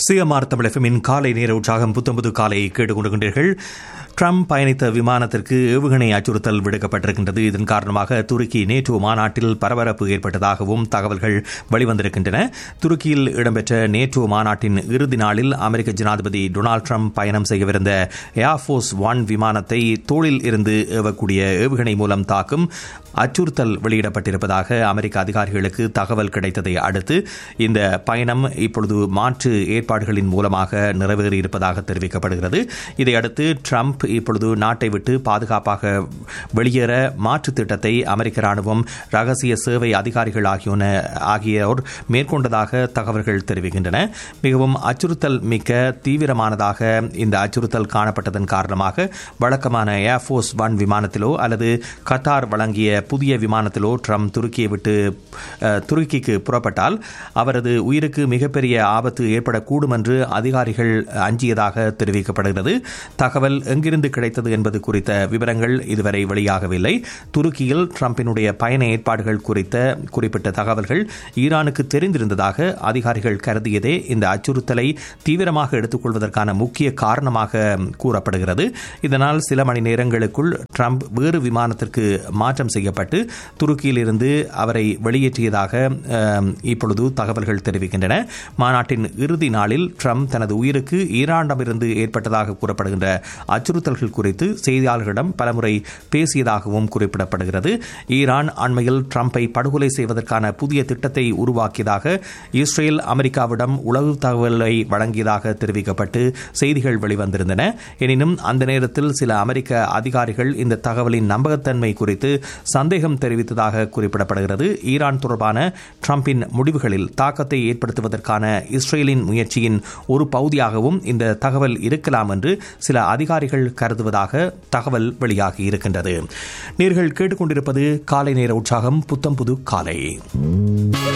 CMR தமிழகமின் காலை நேர உற்சாகம் புத்தம்புது காலை கேட்டுக்கொண்டிருக்கின்றீர்கள் ட்ரம்ப் பயணித்த விமானத்திற்கு ஏவுகணை அச்சுறுத்தல் விடுக்கப்பட்டிருக்கின்றது இதன் காரணமாக துருக்கி நேட்டோ மாநாட்டில் பரபரப்பு ஏற்பட்டதாகவும் தகவல்கள் வெளிவந்திருக்கின்றன துருக்கியில் இடம்பெற்ற நேட்டோ மாநாட்டின் இறுதி நாளில் அமெரிக்க ஜனாதிபதி டொனால்டு ட்ரம்ப் பயணம் செய்யவிருந்த ஏர்ஃபோர்ஸ் ஒன் விமானத்தை தோளில் இருந்து ஏவக்கூடிய ஏவுகணை மூலம் தாக்கும் அச்சுறுத்தல் வெளியிடப்பட்டிருப்பதாக அமெரிக்க அதிகாரிகளுக்கு தகவல் கிடைத்ததை அடுத்து இந்த பயணம் இப்பொழுது மாற்று ஏற்பாடுகளின் மூலமாக நிறைவேறியிருப்பதாக தெரிவிக்கப்படுகிறது இதையடுத்து ட்ரம்ப் இப்பொழுது நாட்டை விட்டு பாதுகாப்பாக வெளியேற மாற்று திட்டத்தை அமெரிக்க ராணுவம் ரகசிய சேவை அதிகாரிகள் ஆகியோன ஆகியோர் மேற்கொண்டதாக தகவல்கள் தெரிவிக்கின்றன மிகவும் அச்சுறுத்தல் மிக்க தீவிரமானதாக இந்த அச்சுறுத்தல் காணப்பட்டதன் காரணமாக வழக்கமான ஏர்ஃபோர்ஸ் ஒன் விமானத்திலோ அல்லது கத்தார் வழங்கிய புதிய விமானத்திலோ ட்ரம்ப் துருக்கியை விட்டு துருக்கிக்கு புறப்பட்டால் அவரது உயிருக்கு மிகப்பெரிய ஆபத்து ஏற்படக்கூடும் என்று அதிகாரிகள் அஞ்சியதாக தெரிவிக்கப்படுகிறது தகவல் எங்கிருந்து கிடைத்தது என்பது குறித்த விவரங்கள் இதுவரை வெளியாகவில்லை துருக்கியில் ட்ரம்பினுடைய பயண ஏற்பாடுகள் குறித்த குறிப்பிட்ட தகவல்கள் ஈரானுக்கு தெரிந்திருந்ததாக அதிகாரிகள் கருதியதே இந்த அச்சுறுத்தலை தீவிரமாக எடுத்துக்கொள்வதற்கான முக்கிய காரணமாக கூறப்படுகிறது இதனால் சில மணி நேரங்களுக்குள் ட்ரம்ப் வேறு விமானத்திற்கு மாற்றம் செய்யப்பட்டு துருக்கியிலிருந்து அவரை வெளியேற்றியதாக இப்பொழுது தகவல்கள் தெரிவிக்கின்றன மாநாட்டின் இறுதி நாளில் ட்ரம்ப் தனது உயிருக்கு ஈரானிடமிருந்து ஏற்பட்டதாக கூறப்படுகின்ற அச்சுறுத்தல்கள் குறித்து செய்தியாளர்களிடம் பலமுறை பேசியதாகவும் குறிப்பிடப்படுகிறது ஈரான் அண்மையில் ட்ரம்பை படுகொலை செய்வதற்கான புதிய திட்டத்தை உருவாக்கியதாக இஸ்ரேல் அமெரிக்காவிடம் உளவு தகவலை வழங்கியதாக தெரிவிக்கப்பட்டு செய்திகள் வெளிவந்திருந்தன எனினும் அந்த நேரத்தில் சில அமெரிக்க அதிகாரிகள் இந்த தகவலின் நம்பகத்தன்மை குறித்து சந்தேகம் தெரிவித்ததாக குறிப்பிடப்படுகிறது ஈரான் தொடர்பான ட்ரம்பின் முடிவுகளில் தாக்கத்தை ஏற்படுத்துவதற்கான இஸ்ரேலின் முயற்சியின் ஒரு பகுதியாகவும் இந்த தகவல் இருக்கலாம் என்று சில அதிகாரிகள் கருதுவதாக தகவல் வெளியாகி இருக்கின்றது நீர்கள் கேட்டுக்கொண்டிருப்பது காலை நேர உற்சாகம் புத்தம் புது காலை